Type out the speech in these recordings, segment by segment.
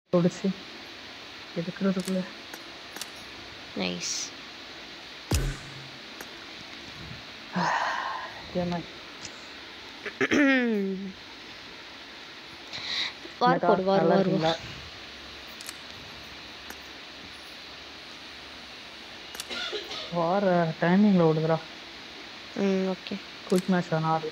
பிடிச்சி எடுக்கிறதுக்குள்ள நைஸ் ஏன்னா வார் போடு வார் நல்லா வார் இருக்கீங்களா? வார டைமிங்கில் ஓடுதுடா ம் ஓகே குயிக் மேட்ச் தான் ஆறு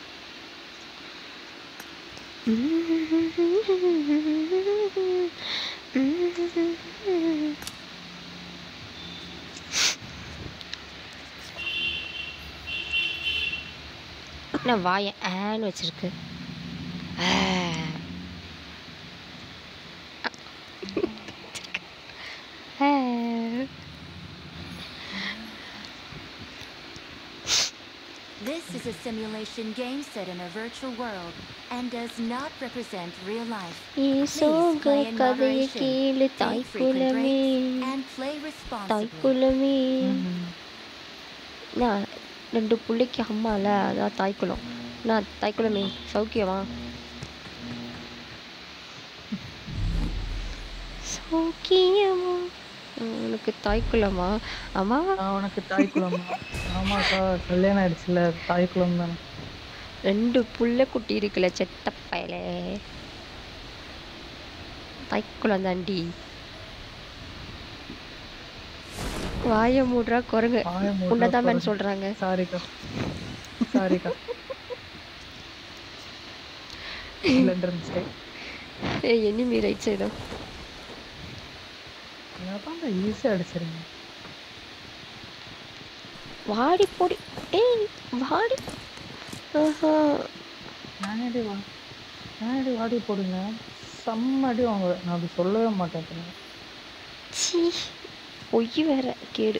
என்ன வாய ஆன்னு வச்சிருக்கு ஆ. ஆ. This is a simulation game set in a virtual world and does not represent real life. Please ஈசோக play in கதையை moderation, கேளு take தாய் frequent குலமே breaks, and play தாய் responsibly. குலமே நான் ரெண்டு பிள்ளைக்கு அம்மால அதான் தாய் குலம் நான் தாய் குலமே சௌக்கியமா சௌக்கியமா உம், உனக்கு தாய் குலமா அம்மா நான் உனக்கு தாய் குளமா ஆமாக்கா கல்யாணம் ஆயிடுச்சுல தாய் குளம் தானே ரெண்டு புள்ள குட்டி இருக்குல்ல செத்த பயலே தாய் குலம் தாண்டி வாய மூடுறா குரங்கு வாயை மூடுறா உன்னதான் மேன் குரங்கு. சொல்றாங்க சாரிக்கா சாரிக்கா லெண்டர் மிஸ்டேக் ஏய் எனிமி ரைட் சைடு என்னப்பா ஈஸியாக அடிச்சிருங்க வாடி போடி ஏய் வாடி ஆஹா நானேடி வா நானேடி வாடி போடுங்க செம்ம அடி வாங்க நான் அப்படி சொல்லவே மாட்டேன் இப்ப நான். சீ பொய் வேற கேடு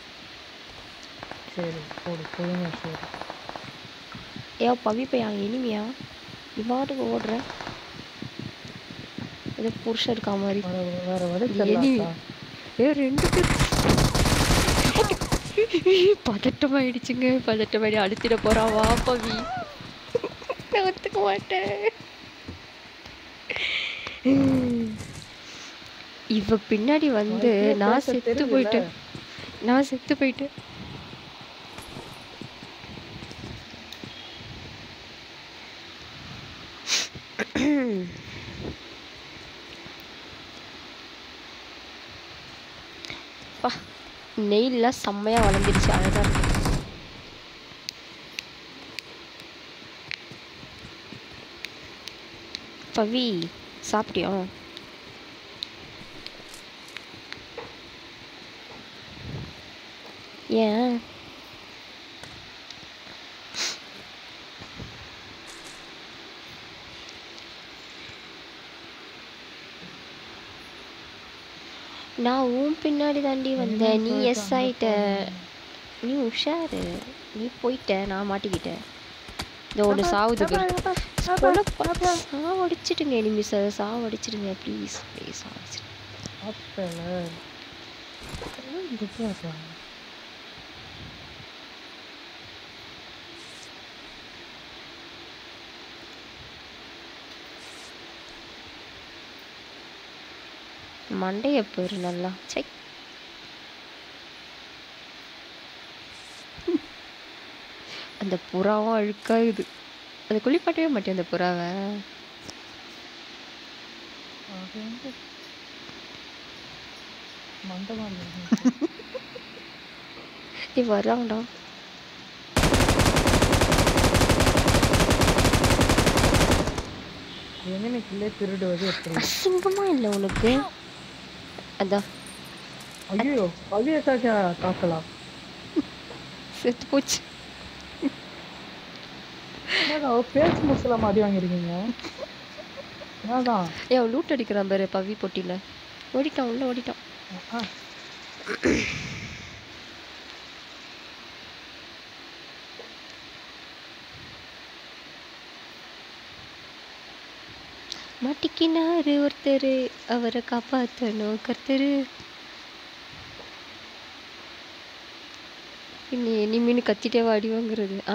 சரி போடு பொறுமையா சரி ஏ பவி பையா எனிமியா இவாட்டுக்கு ஓடுற ஏதோ புருஷன் இருக்கா மாதிரி வேற வேற வழி எலி. தெரியல ஏ ரெண்டு பேர் பதட்டமாயிடுச்சுங்க பதட்டமாயிடு அழுத்திட போறா வா பவி நான் ஒத்துக்க மாட்டேன் இவ பின்னாடி வந்து உனக்கு நான் பேச செத்து தெரியுதுல்ல? போயிட்டேன் நான் செத்து போயிட்டேன் பா நெயில்லாம் செம்மையாக வளர்ந்துருச்சு அழகாக இருக்கு பவி சாப்பிட்டியா ஏன் நான் உன் பின்னாடி தாண்டி வந்தேன் நீ எஸ் ஆயிட்ட நீ உஷாரு நீ போயிட்ட நான் மாட்டிக்கிட்டேன் இந்த ஒன்று சாவுது பாரு. சாவடிச்சிடுங்க இனிமே சார் சாவடிச்சிடுங்க ப்ளீஸ் ப்ளீஸ் சாவடிச்சிடுங்க சாப்பிட்டல வித்தியாசம் மண்டைய போயிரு நல்லா சை அந்த புறாவும் அழுக்காகுது அதை குளிப்பாட்டவே மாட்டேன் அந்த புறாவை அது வந்து மண்டபம் நீ வர்றாங்கடா எங்கனைக்குள்ளே திருடுவது எப்படி அசிங்கமா இல்லை உனக்கு அதான் ஐயோ அவியக்காக தாக்கலாம் செத்து போச்சு என்னடா, அவ பேச்சு முசலாம் அடி வாங்கிருக்கீங்க என்னதான் ஏ அவன் லூட் அடிக்கிறான் பாரு பவி பொட்டியில் ஓடிட்டான் உள்ள ஓடிட்டான் ஆ, மாட்டிக்கினாரு ஒருத்தர் அவரை காப்பாற்றணும் கர்த்தரு நீ நீ மீன் கத்திட்டே வாடி வாங்குறது ஆ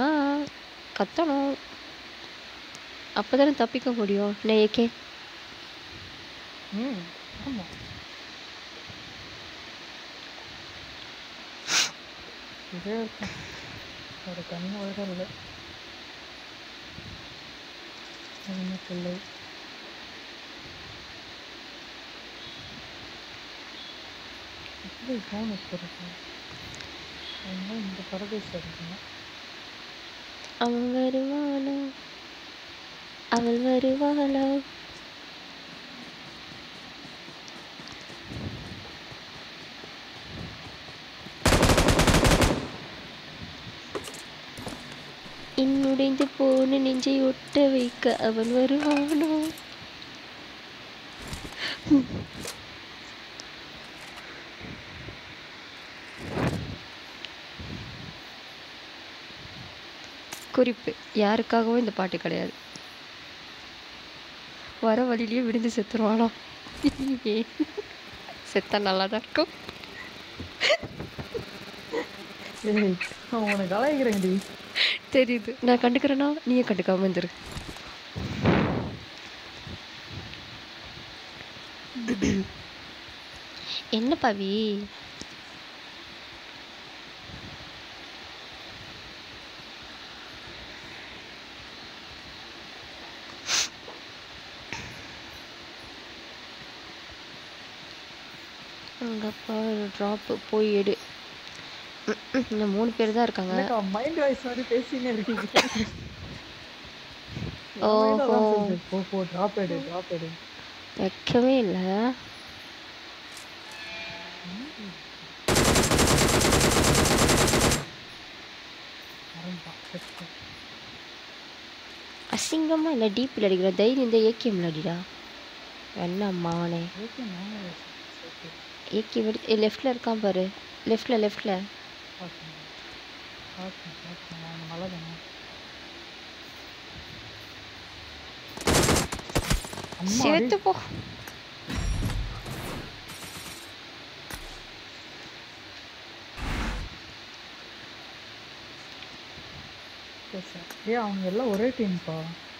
கத்தணும் அப்பதானே தப்பிக்க முடியும் என்ன ஏகே ம் ஆமா இதே இருக்கும் ஒரு கண்ணு வர இல்லை என்ன பிள்ளை எப்படி ஃபோன் வச்சிருக்கு அவங்க இந்த பரதேசம் இருக்குங்க அவன் வருவானோ அவள் வருவாளோ இன்னுடைந்து போன நெஞ்சை ஒட்ட வைக்க அவன் வருவானோ குறிப்பு யாருக்காகவும் இந்த பாட்டு கிடையாது வர வழியிலேயே விழுந்து செத்துருவானா ஏன்? செத்தா நல்லா தான் இருக்கும் ஏய் நான் உனக்கு கலாய்க்கிறேன்டி தெரியுது நான் கண்டுக்கிறேன்னா நீயே கண்டுக்காம வந்துரு என்ன பவி அங்கப்பா ட்ராப்பு போய் எடு ம், ம், இன்னும் மூணு பேர் தான் இருக்காங்க என்னக்கா மைண்ட் வாய்ஸ் மாதிரி பேசினே இருக்கீங்க ஓஹோ. போ போ ட்ராப் எடு ட்ராப் எடு வைக்கவே இல்லை ஆரம்பிப்பான் செத்து. அசிங்கமா இல்லை டீப்பில் அடிக்கிற தைரியம் இந்த ஏகேம் அடிடா என்ன அம்மாவனே ஓகே நானே செத்து. ஏகே வெடி லெஃப்டில் இருக்கான் பாரு லெஃப்டில் லெஃப்டில் பார்த்தேன் பார்த்தேன் பார்த்தேன் நான் நல்லா தானே அம்மா சேர்த்து போ ஏ அவங்க எல்லாம் ஒரே டீம்ப்பா